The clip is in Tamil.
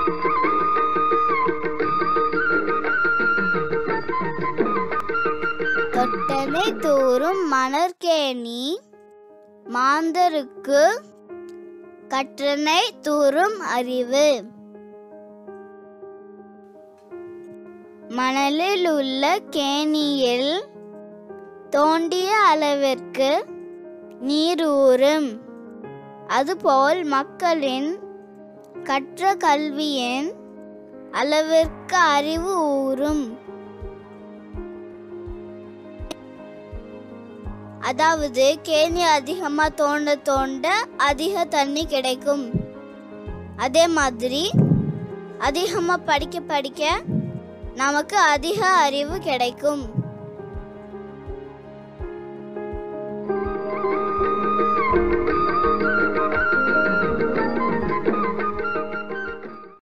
தொட்டனை தூறும் மணற்கேணி மாந்தருக்கு கற்றனை தூறும் அறிவு மணலில் உள்ள கேணியில் தோண்டிய அளவிற்கு நீர் ஊறும் அதுபோல் மக்களின் கற்ற கல்வியின் அளவிற்கு அறிவு ஊறும் அதாவது கேணி அதிகமா தோண்ட தோண்ட அதிக தண்ணி கிடைக்கும் அதே மாதிரி அதிகமா படிக்க படிக்க நமக்கு அதிக அறிவு கிடைக்கும்